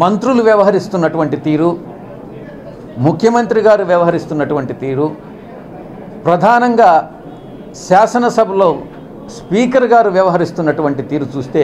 మంత్రులు వ్యవహరిస్తున్నటువంటి తీరు ముఖ్యమంత్రి గారు వ్యవహరిస్తున్నటువంటి తీరు ప్రధానంగా శాసనసభలో స్పీకర్ గారు వ్యవహరిస్తున్నటువంటి తీరు చూస్తే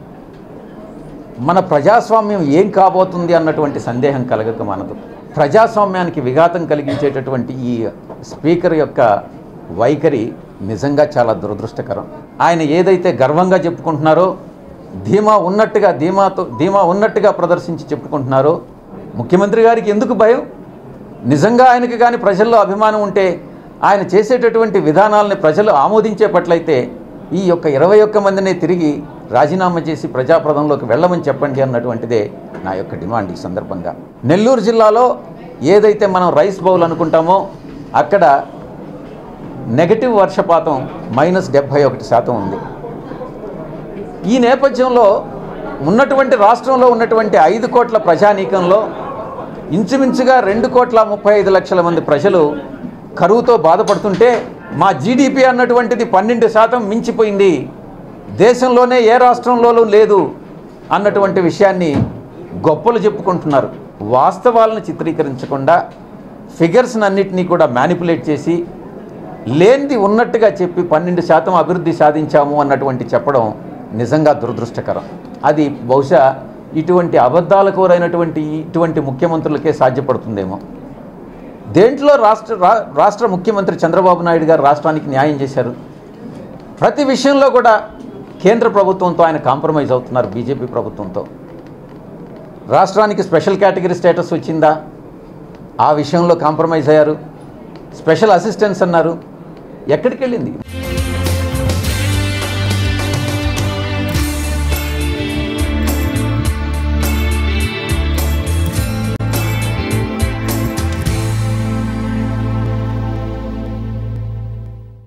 మన ప్రజాస్వామ్యం ఏం కాబోతుంది అన్నటువంటి సందేహం కలగక మనదు ప్రజాస్వామ్యానికి విఘాతం కలిగించేటటువంటి ఈ స్పీకర్ యొక్క వైఖరి నిజంగా చాలా దురదృష్టకరం ఆయన ఏదైతే గర్వంగా చెప్పుకుంటున్నారో ధీమా ఉన్నట్టుగా ధీమాతో ధీమా ఉన్నట్టుగా ప్రదర్శించి చెప్పుకుంటున్నారో ముఖ్యమంత్రి గారికి ఎందుకు భయం నిజంగా ఆయనకి కానీ ప్రజల్లో అభిమానం ఉంటే ఆయన చేసేటటువంటి విధానాలని ప్రజలు ఆమోదించే పట్లయితే ఈ యొక్క ఇరవై ఒక్క మందిని తిరిగి రాజీనామా చేసి ప్రజాప్రదంలోకి వెళ్ళమని చెప్పండి అన్నటువంటిదే నా యొక్క డిమాండ్ ఈ సందర్భంగా నెల్లూరు జిల్లాలో ఏదైతే మనం రైస్ బౌల్ అనుకుంటామో అక్కడ నెగటివ్ వర్షపాతం మైనస్ డెబ్భై ఒకటి శాతం ఉంది ఈ నేపథ్యంలో ఉన్నటువంటి రాష్ట్రంలో ఉన్నటువంటి ఐదు కోట్ల ప్రజానీకంలో ఇంచుమించుగా రెండు కోట్ల ముప్పై ఐదు లక్షల మంది ప్రజలు కరువుతో బాధపడుతుంటే మా జీడిపి అన్నటువంటిది పన్నెండు శాతం మించిపోయింది దేశంలోనే ఏ రాష్ట్రంలోనూ లేదు అన్నటువంటి విషయాన్ని గొప్పలు చెప్పుకుంటున్నారు వాస్తవాలను చిత్రీకరించకుండా ఫిగర్స్ని అన్నిటినీ కూడా మ్యానిపులేట్ చేసి లేనిది ఉన్నట్టుగా చెప్పి పన్నెండు శాతం అభివృద్ధి సాధించాము అన్నటువంటి చెప్పడం నిజంగా దురదృష్టకరం అది బహుశా ఇటువంటి అబద్ధాల కోరైనటువంటి ఇటువంటి ముఖ్యమంత్రులకే సాధ్యపడుతుందేమో దేంట్లో రాష్ట్ర రా- రాష్ట్ర ముఖ్యమంత్రి చంద్రబాబు నాయుడు గారు రాష్ట్రానికి న్యాయం చేశారు ప్రతి విషయంలో కూడా కేంద్ర ప్రభుత్వంతో ఆయన కాంప్రమైజ్ అవుతున్నారు బీజేపీ ప్రభుత్వంతో రాష్ట్రానికి స్పెషల్ కేటగిరీ స్టేటస్ వచ్చిందా ఆ విషయంలో కాంప్రమైజ్ అయ్యారు స్పెషల్ అసిస్టెన్స్ అన్నారు ఎక్కడికి వెళ్ళింది